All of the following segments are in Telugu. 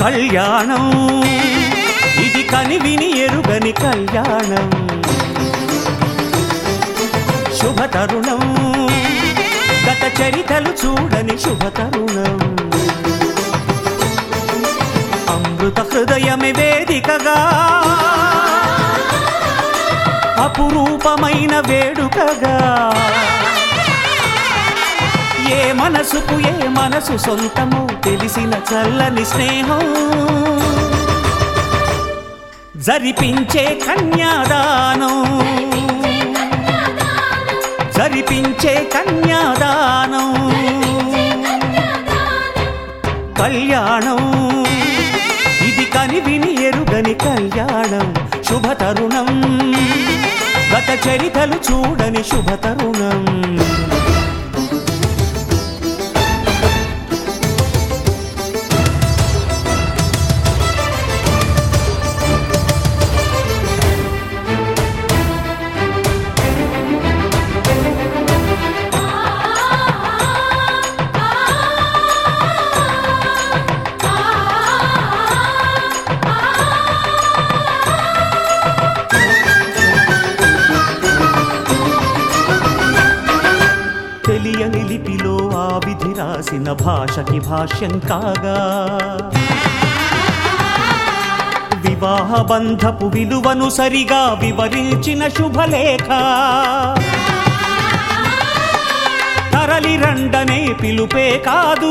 కళ్యాణం ఇది కనివిని ఎరుగని కళ్యాణం శుభ తరుణం గత చరితలు చూడని శుభ తరుణం అమృత హృదయమే వేదికగా అపురూపమైన వేడుకగా ఏ మనసుకు ఏ మనసు సొంతమో తెలిసిన చల్లని స్నేహం జరిపించే కన్యాదానం జరిపించే కన్యాదానం కళ్యాణం ఇది కనివిని ఎరుగని కళ్యాణం శుభ తరుణం గత చరితలు చూడని శుభ తరుణం తెలియని లిపిలో ఆ విధి రాసిన భాషకి భాష్యం కాగా వివాహ బంధపు విలువను సరిగా వివరించిన శుభలేఖ తరలి రండనే పిలుపే కాదు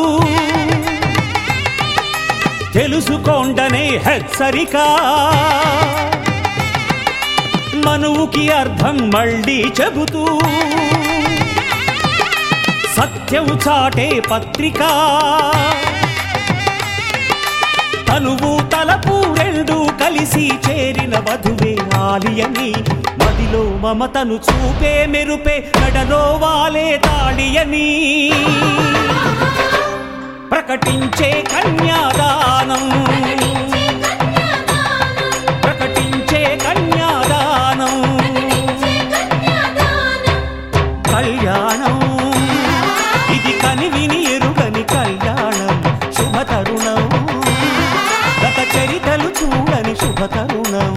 తెలుసుకోండనే హెచ్చరిక మనువుకి అర్థం మళ్ళీ చెబుతూ సత్యం చాటే పత్రిక తనువు తలపు రెండు కలిసి చేరిన వధువే ఆలియని మదిలో మమతను చూపే మెరుపే నడలో వాలే తాళియని ప్రకటించే కన్యాదానం ప్రకటించే కన్యాదానం కళ్యాణం ఇది కనివిని ఎరుగని కళ్యాణం శుభ తరుణం గత చరితలు చూడని శుభ తరుణం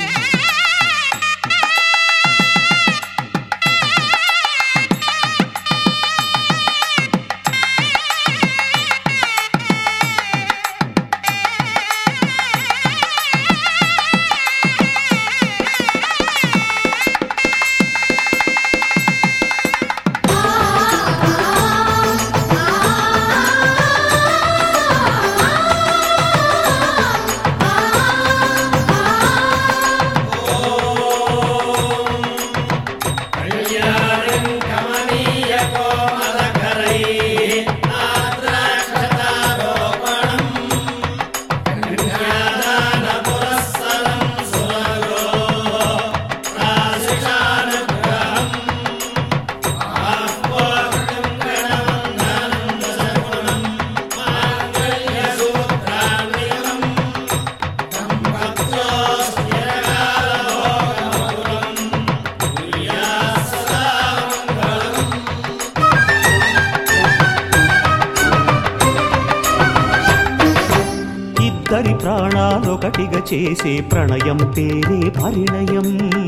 ఇద్దరి ప్రాణాలొకటిగా చేసే ప్రణయం పేరే పరిణయం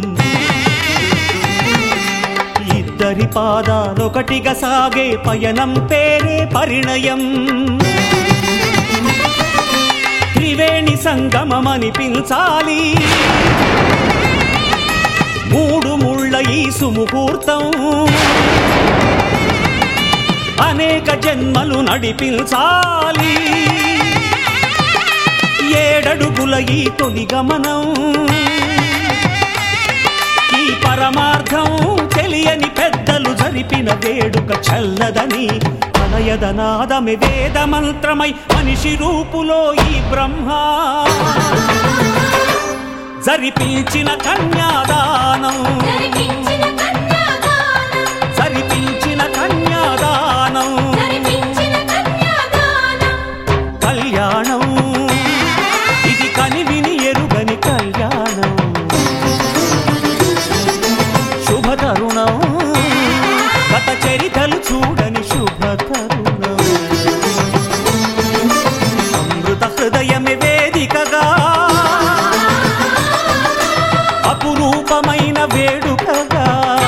ఇద్దరి పాదాలొకటిగా సాగే పయనం పేరే పరిణయం త్రివేణి సంగమమనిపించాలి మూడు ముళ్ళ ఈ సుముహూర్తం అనేక జన్మలు నడిపించాలి ఏడడుగుల ఈ తొలి గమనం ఈ పరమార్థం తెలియని పెద్దలు జరిపిన వేడుక చల్లదని అనయదనాదమి వేద మంత్రమై మనిషి రూపులో ఈ బ్రహ్మ జరిపించిన కన్యాదానం జరిపించిన కన్యాదానం జరిపించిన కన్యాదానం జరిపించిన కన్యాదానం కళ్యాణం ఇది కనివిని ఎరుగని కళ్యాణం శుభ తరుణం గత చరితలు చూడని శుభ తరుణం అమృత హృదయమే పవిత్రమైన వేడుకగా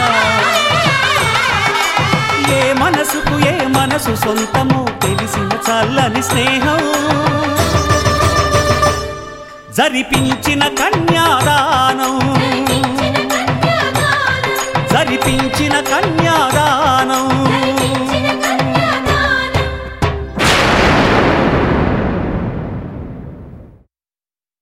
ఏ మనసుకు ఏ మనసు సొంతమో తెలిసిన చల్లని స్నేహం జరిపించిన కన్యా